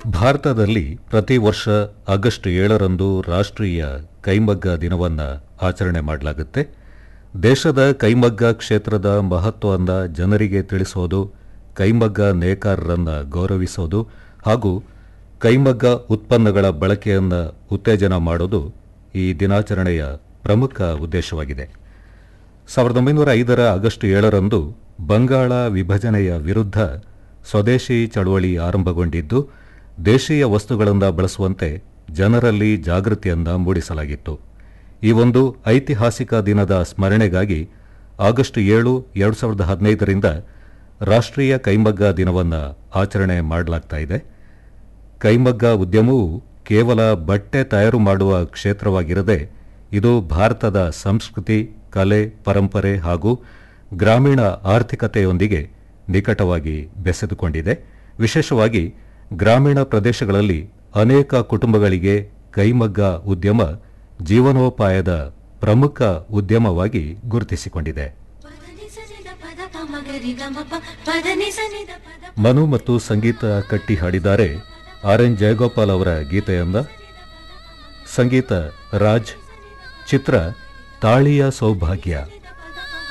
ಭಾರತದಲ್ಲಿ ಪ್ರತಿ ವರ್ಷ ಆಗಸ್ಟ್ ಏಳರಂದು ರಾಷ್ಟ್ರೀಯ ಕೈಮಗ್ಗ ದಿನವನ್ನು ಆಚರಣೆ ಮಾಡಲಾಗುತ್ತೆ ದೇಶದ ಕೈಮಗ್ಗ ಕ್ಷೇತ್ರದ ಮಹತ್ವವನ್ನು ಜನರಿಗೆ ತಿಳಿಸೋದು ಕೈಮಗ್ಗ ನೇಕಾರರನ್ನು ಗೌರವಿಸೋದು ಹಾಗೂ ಕೈಮಗ್ಗ ಉತ್ಪನ್ನಗಳ ಬಳಕೆಯನ್ನು ಉತ್ತೇಜನ ಮಾಡೋದು ಈ ದಿನಾಚರಣೆಯ ಪ್ರಮುಖ ಉದ್ದೇಶವಾಗಿದೆ ಸಾವಿರದ ಒಂಬೈನೂರ ಐದರ ಆಗಸ್ಟ್ ಏಳರಂದು ಬಂಗಾಳ ವಿಭಜನೆಯ ವಿರುದ್ಧ ಸ್ವದೇಶಿ ಚಳವಳಿ ಆರಂಭಗೊಂಡಿದ್ದು ದೇಶೀಯ ವಸ್ತುಗಳನ್ನು ಬಳಸುವಂತೆ ಜನರಲ್ಲಿ ಜಾಗೃತಿಯನ್ನು ಮೂಡಿಸಲಾಗಿತ್ತು ಈ ಒಂದು ಐತಿಹಾಸಿಕ ದಿನದ ಸ್ಮರಣೆಗಾಗಿ ಆಗಸ್ಟ್ ಏಳು ಎರಡು ಸಾವಿರದ ಹದಿನೈದರಿಂದ ರಾಷ್ಟ್ರೀಯ ಕೈಮಗ್ಗ ದಿನವನ್ನು ಆಚರಣೆ ಮಾಡಲಾಗ್ತಾ ಇದೆ ಕೈಮಗ್ಗ ಉದ್ಯಮವು ಕೇವಲ ಬಟ್ಟೆ ತಯಾರು ಮಾಡುವ ಕ್ಷೇತ್ರವಾಗಿರದೆ ಇದು ಭಾರತದ ಸಂಸ್ಕೃತಿ ಕಲೆ ಪರಂಪರೆ ಹಾಗೂ ಗ್ರಾಮೀಣ ಆರ್ಥಿಕತೆಯೊಂದಿಗೆ ನಿಕಟವಾಗಿ ಬೆಸೆದುಕೊಂಡಿದೆ ವಿಶೇಷವಾಗಿ ಗ್ರಾಮೀಣ ಪ್ರದೇಶಗಳಲ್ಲಿ ಅನೇಕ ಕುಟುಂಬಗಳಿಗೆ ಕೈಮಗ್ಗ ಉದ್ಯಮ ಜೀವನೋಪಾಯದ ಪ್ರಮುಖ ಉದ್ಯಮವಾಗಿ ಗುರುತಿಸಿಕೊಂಡಿದೆ ಪದನಿ ಸನಿದ ಪದ ಪಮಗರಿ ಗಮ ಪ ಪದನಿ ಸನಿದ ಪದ ಮನು ಮತ್ತು ಸಂಗೀತ ಕಟ್ಟಿ ಹಾಡಿದ್ದಾರೆ ಆರ್ ಎನ್ ಜಯಗೋಪಾಲ್ ಅವರ ಗೀತೆಯನ್ನ ಸಂಗೀತ ರಾಜ್ ಚಿತ್ರ ತಾಳಿಯ ಸೌಭಾಗ್ಯ